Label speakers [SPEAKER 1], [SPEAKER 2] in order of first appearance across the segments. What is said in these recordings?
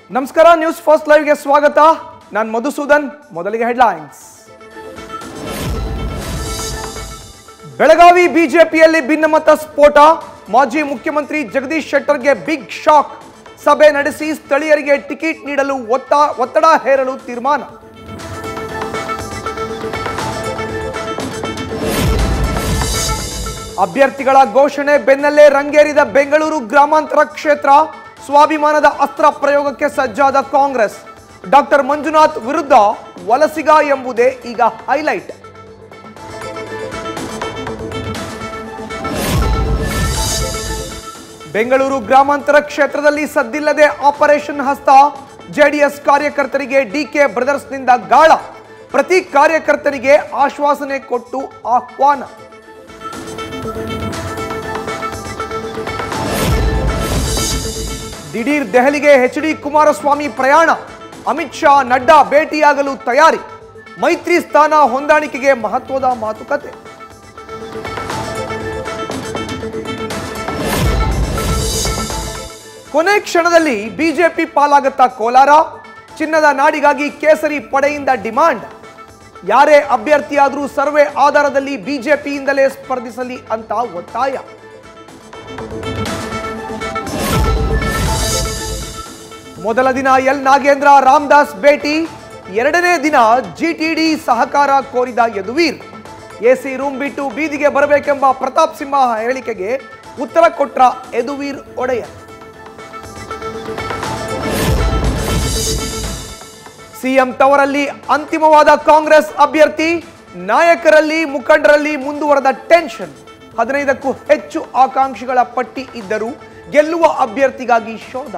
[SPEAKER 1] ನಮಸ್ಕಾರ news first ಲೈವ್ಗೆ ಸ್ವಾಗತ ನಾನು ಮಧುಸೂದನ್ ಮೊದಲಿಗೆ ಹೆಡ್ಲೈನ್ಸ್ ಬೆಳಗಾವಿ ಬಿಜೆಪಿಯಲ್ಲಿ ಭಿನ್ನಮತ ಸ್ಫೋಟ ಮಾಜಿ ಮುಖ್ಯಮಂತ್ರಿ ಜಗದೀಶ್ ಶೆಟ್ಟರ್ಗೆ ಬಿಗ್ ಶಾಕ್ ಸಭೆ ನಡೆಸಿ ಸ್ಥಳೀಯರಿಗೆ ಟಿಕೆಟ್ ನೀಡಲು ಒತ್ತ ಒತ್ತಡ ಹೇರಲು ತೀರ್ಮಾನ ಅಭ್ಯರ್ಥಿಗಳ ಘೋಷಣೆ ಬೆನ್ನಲ್ಲೇ ರಂಗೇರಿದ ಬೆಂಗಳೂರು ಗ್ರಾಮಾಂತರ ಕ್ಷೇತ್ರ ಸ್ವಾಭಿಮಾನದ ಅಸ್ತ್ರ ಪ್ರಯೋಗಕ್ಕೆ ಸಜ್ಜಾದ ಕಾಂಗ್ರೆಸ್ ಡಾಕ್ಟರ್ ಮಂಜುನಾಥ್ ವಿರುದ್ಧ ವಲಸಿಗ ಎಂಬುದೇ ಈಗ ಹೈಲೈಟ್ ಬೆಂಗಳೂರು ಗ್ರಾಮಾಂತರ ಕ್ಷೇತ್ರದಲ್ಲಿ ಸದ್ದಿಲ್ಲದೆ ಆಪರೇಷನ್ ಹಸ್ತ ಜೆಡಿಎಸ್ ಕಾರ್ಯಕರ್ತರಿಗೆ ಡಿಕೆ ಬ್ರದರ್ಸ್ನಿಂದ ಗಾಳ ಪ್ರತಿ ಕಾರ್ಯಕರ್ತನಿಗೆ ಆಶ್ವಾಸನೆ ಕೊಟ್ಟು ಆಹ್ವಾನ ದಿಢೀರ್ ದೆಹಲಿಗೆ ಎಚ್ ಡಿ ಕುಮಾರಸ್ವಾಮಿ ಪ್ರಯಾಣ ಅಮಿತ್ ಶಾ ನಡ್ಡಾ ಭೇಟಿಯಾಗಲು ತಯಾರಿ ಮೈತ್ರಿ ಸ್ಥಾನ ಹೊಂದಾಣಿಕೆಗೆ ಮಹತ್ವದ ಮಾತುಕತೆ ಕೊನೆ ಕ್ಷಣದಲ್ಲಿ ಬಿಜೆಪಿ ಪಾಲಾಗತ್ತಾ ಕೋಲಾರ ಚಿನ್ನದ ನಾಡಿಗಾಗಿ ಕೇಸರಿ ಪಡೆಯಿಂದ ಡಿಮಾಂಡ್ ಯಾರೇ ಅಭ್ಯರ್ಥಿಯಾದರೂ ಸರ್ವೆ ಆಧಾರದಲ್ಲಿ ಬಿಜೆಪಿಯಿಂದಲೇ ಸ್ಪರ್ಧಿಸಲಿ ಅಂತ ಒತ್ತಾಯ ಮೊದಲ ದಿನ ಎಲ್ ನಾಗೇಂದ್ರ ರಾಮದಾಸ್ ಭೇಟಿ ಎರಡನೇ ದಿನ ಜಿಟಿಡಿ ಸಹಕಾರ ಕೋರಿದ ಯದುವೀರ್ ಎಸಿ ರೂಮ್ ಬಿಟ್ಟು ಬೀದಿಗೆ ಬರಬೇಕೆಂಬ ಪ್ರತಾಪ್ ಸಿಂಹ ಹೇಳಿಕೆಗೆ ಉತ್ತರ ಕೊಟ್ರ ಯದುವೀರ್ ಒಡೆಯರ್ ಸಿಎಂ ತವರಲ್ಲಿ ಅಂತಿಮವಾದ ಕಾಂಗ್ರೆಸ್ ಅಭ್ಯರ್ಥಿ ನಾಯಕರಲ್ಲಿ ಮುಖಂಡರಲ್ಲಿ ಮುಂದುವರೆದ ಟೆನ್ಷನ್ ಹದಿನೈದಕ್ಕೂ ಹೆಚ್ಚು ಆಕಾಂಕ್ಷಿಗಳ ಪಟ್ಟಿ ಇದ್ದರೂ ಗೆಲ್ಲುವ ಅಭ್ಯರ್ಥಿಗಾಗಿ ಶೋಧ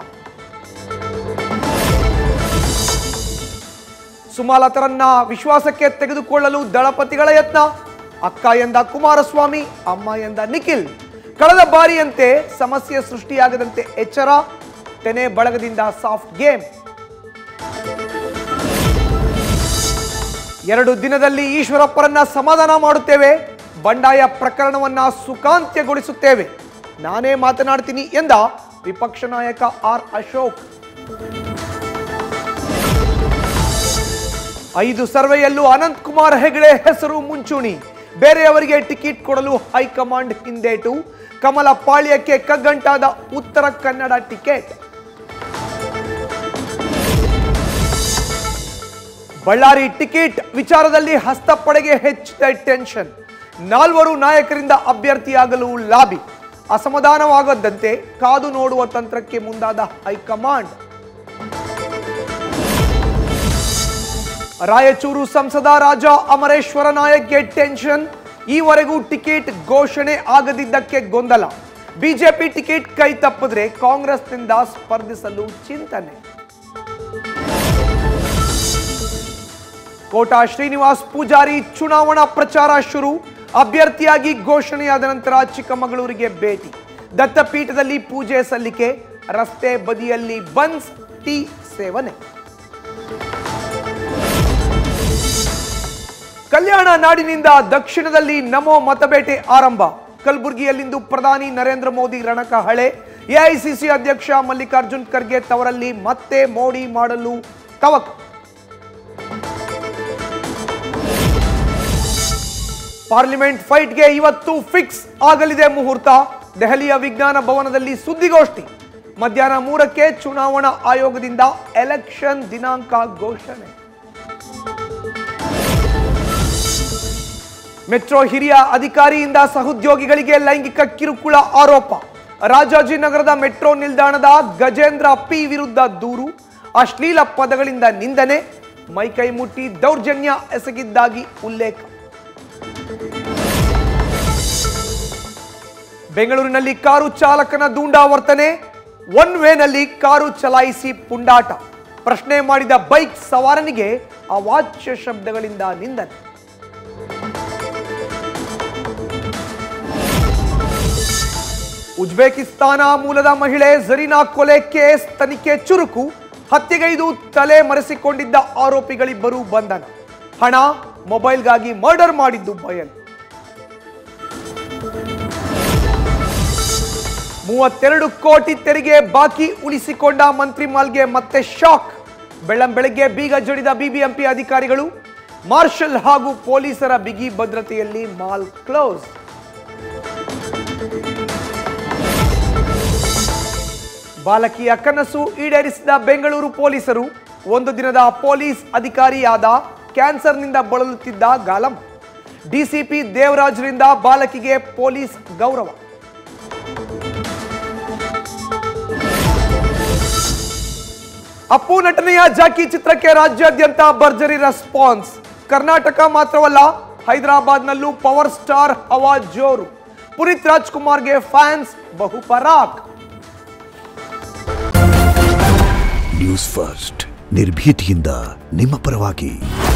[SPEAKER 1] ಸುಮಲತರನ್ನ ವಿಶ್ವಾಸಕ್ಕೆ ತೆಗೆದುಕೊಳ್ಳಲು ದಳಪತಿಗಳ ಯತ್ನ ಅಕ್ಕ ಎಂದ ಕುಮಾರಸ್ವಾಮಿ ಅಮ್ಮ ಎಂದ ನಿಖಿಲ್ ಕಳೆದ ಬಾರಿಯಂತೆ ಸಮಸ್ಯೆ ಸೃಷ್ಟಿಯಾಗದಂತೆ ಎಚ್ಚರ ತೆನೆ ಬಳಗದಿಂದ ಸಾಫ್ಟ್ ಗೇಮ್ ಎರಡು ದಿನದಲ್ಲಿ ಈಶ್ವರಪ್ಪರನ್ನ ಸಮಾಧಾನ ಮಾಡುತ್ತೇವೆ ಬಂಡಾಯ ಪ್ರಕರಣವನ್ನ ಸುಖಾಂತ್ಯಗೊಳಿಸುತ್ತೇವೆ ನಾನೇ ಮಾತನಾಡ್ತೀನಿ ಎಂದ ವಿಪಕ್ಷ ನಾಯಕ ಆರ್ ಅಶೋಕ್ ಐದು ಸರ್ವೆಯಲ್ಲೂ ಅನಂತ್ ಕುಮಾರ್ ಹೆಗಡೆ ಹೆಸರು ಮುಂಚೂಣಿ ಬೇರೆಯವರಿಗೆ ಟಿಕೆಟ್ ಕೊಡಲು ಹೈಕಮಾಂಡ್ ಹಿಂದೇಟು ಕಮಲ ಪಾಳ್ಯಕ್ಕೆ ಕಗ್ಗಂಟಾದ ಉತ್ತರ ಕನ್ನಡ ಟಿಕೆಟ್ ಬಳ್ಳಾರಿ ಟಿಕೆಟ್ ವಿಚಾರದಲ್ಲಿ ಹಸ್ತಪಡೆಗೆ ಹೆಚ್ಚಿದ ಟೆನ್ಷನ್ ನಾಲ್ವರು ನಾಯಕರಿಂದ ಅಭ್ಯರ್ಥಿಯಾಗಲು ಲಾಬಿ ಅಸಮಾಧಾನವಾಗದಂತೆ ಕಾದು ನೋಡುವ ತಂತ್ರಕ್ಕೆ ಮುಂದಾದ ಹೈಕಮಾಂಡ್ ರಾಯಚೂರು ಸಂಸದ ರಾಜ ಅಮರೇಶ್ವರ ನಾಯಕ್ಗೆ ಟೆನ್ಷನ್ ಈವರೆಗೂ ಟಿಕೆಟ್ ಘೋಷಣೆ ಆಗದಿದ್ದಕ್ಕೆ ಗೊಂದಲ ಬಿಜೆಪಿ ಟಿಕೆಟ್ ಕೈ ತಪ್ಪಿದ್ರೆ ಕಾಂಗ್ರೆಸ್ನಿಂದ ಸ್ಪರ್ಧಿಸಲು ಚಿಂತನೆ ಕೋಟಾ ಶ್ರೀನಿವಾಸ್ ಪೂಜಾರಿ ಚುನಾವಣಾ ಪ್ರಚಾರ ಶುರು ಅಭ್ಯರ್ಥಿಯಾಗಿ ಘೋಷಣೆಯಾದ ನಂತರ ಚಿಕ್ಕಮಗಳೂರಿಗೆ ಭೇಟಿ ದತ್ತಪೀಠದಲ್ಲಿ ಪೂಜೆ ಸಲ್ಲಿಕೆ ರಸ್ತೆ ಬದಿಯಲ್ಲಿ ಬನ್ಸ್ ಟೀ ಸೇವನೆ ಕಲ್ಯಾಣ ನಾಡಿನಿಂದ ದಕ್ಷಿಣದಲ್ಲಿ ನಮೋ ಮತಬೇಟೆ ಆರಂಭ ಕಲಬುರಗಿಯಲ್ಲಿಂದು ಪ್ರಧಾನಿ ನರೇಂದ್ರ ಮೋದಿ ರಣಕ ಹಳೆ ಎಐಸಿಸಿ ಅಧ್ಯಕ್ಷ ಮಲ್ಲಿಕಾರ್ಜುನ್ ಖರ್ಗೆ ತವರಲ್ಲಿ ಮತ್ತೆ ಮೋಡಿ ಮಾಡಲು ತವಕ ಪಾರ್ಲಿಮೆಂಟ್ ಫೈಟ್ಗೆ ಇವತ್ತು ಫಿಕ್ಸ್ ಆಗಲಿದೆ ಮುಹೂರ್ತ ದೆಹಲಿಯ ವಿಜ್ಞಾನ ಭವನದಲ್ಲಿ ಸುದ್ದಿಗೋಷ್ಠಿ ಮಧ್ಯಾಹ್ನ ಮೂರಕ್ಕೆ ಚುನಾವಣಾ ಆಯೋಗದಿಂದ ಎಲೆಕ್ಷನ್ ದಿನಾಂಕ ಘೋಷಣೆ ಮೆಟ್ರೋ ಹಿರಿಯ ಅಧಿಕಾರಿಯಿಂದ ಸಹೋದ್ಯೋಗಿಗಳಿಗೆ ಲೈಂಗಿಕ ಕಿರುಕುಳ ಆರೋಪ ರಾಜಾಜಿನಗರದ ಮೆಟ್ರೋ ನಿಲ್ದಾಣದ ಗಜೇಂದ್ರ ಪಿ ವಿರುದ್ಧ ದೂರು ಅಶ್ಲೀಲ ಪದಗಳಿಂದ ನಿಂದನೆ ಮೈಕೈ ಮುಟ್ಟಿ ದೌರ್ಜನ್ಯ ಎಸಗಿದ್ದಾಗಿ ಉಲ್ಲೇಖ ಬೆಂಗಳೂರಿನಲ್ಲಿ ಕಾರು ಚಾಲಕನ ದೂಂಡಾವರ್ತನೆ ಒನ್ ವೇನಲ್ಲಿ ಕಾರು ಚಲಾಯಿಸಿ ಪುಂಡಾಟ ಪ್ರಶ್ನೆ ಮಾಡಿದ ಬೈಕ್ ಸವಾರನಿಗೆ ಅವಾಚ್ಯ ಶಬ್ದಗಳಿಂದ ನಿಂದನೆ ಉಜ್ಬೇಕಿಸ್ತಾನ ಮೂಲದ ಮಹಿಳೆ ಜರೀನಾ ಕೊಲೆ ಕೇಸ್ ತನಿಖೆ ಚುರುಕು ಹತ್ಯೆಗೈದು ತಲೆ ಮರೆಸಿಕೊಂಡಿದ್ದ ಆರೋಪಿಗಳಿಬ್ಬರು ಬಂಧನ ಹಣ ಮೊಬೈಲ್ಗಾಗಿ ಮರ್ಡರ್ ಮಾಡಿದ್ದು ಬಯಲು ಮೂವತ್ತೆರಡು ಕೋಟಿ ತೆರಿಗೆ ಬಾಕಿ ಉಳಿಸಿಕೊಂಡ ಮಂತ್ರಿ ಮಾಲ್ಗೆ ಮತ್ತೆ ಶಾಕ್ ಬೆಳ್ಳಂ ಬೆಳಗ್ಗೆ ಬೀಗ ಜಡಿದ ಬಿಬಿಎಂಪಿ ಅಧಿಕಾರಿಗಳು ಮಾರ್ಷಲ್ ಹಾಗೂ ಪೊಲೀಸರ ಬಿಗಿ ಭದ್ರತೆಯಲ್ಲಿ ಮಾಲ್ ಕ್ಲೋಸ್ ಬಾಲಕಿಯ ಕನಸು ಈಡೇರಿಸಿದ ಬೆಂಗಳೂರು ಪೊಲೀಸರು ಒಂದು ದಿನದ ಪೊಲೀಸ್ ಅಧಿಕಾರಿಯಾದ ಕ್ಯಾನ್ಸರ್ನಿಂದ ಬಳಲುತ್ತಿದ್ದ ಗಾಲಂ ಡಿಸಿಪಿ ದೇವರಾಜ್ರಿಂದ ಬಾಲಕಿಗೆ ಪೊಲೀಸ್ ಗೌರವ ಅಪ್ಪು ನಟನೆಯ ಜಾಕಿ ಚಿತ್ರಕ್ಕೆ ರಾಜ್ಯಾದ್ಯಂತ ಭರ್ಜರಿ ರೆಸ್ಪಾನ್ಸ್ ಕರ್ನಾಟಕ ಮಾತ್ರವಲ್ಲ ಹೈದರಾಬಾದ್ನಲ್ಲೂ ಪವರ್ ಸ್ಟಾರ್ ಹವಾ ಜೋರು ಪುನೀತ್ ರಾಜ್ಕುಮಾರ್ಗೆ ಫ್ಯಾನ್ಸ್ ಬಹುಪರಾಕ್
[SPEAKER 2] ನ್ಯೂಸ್ ಫಸ್ಟ್ ನಿರ್ಭೀತಿಯಿಂದ ನಿಮ್ಮ ಪರವಾಗಿ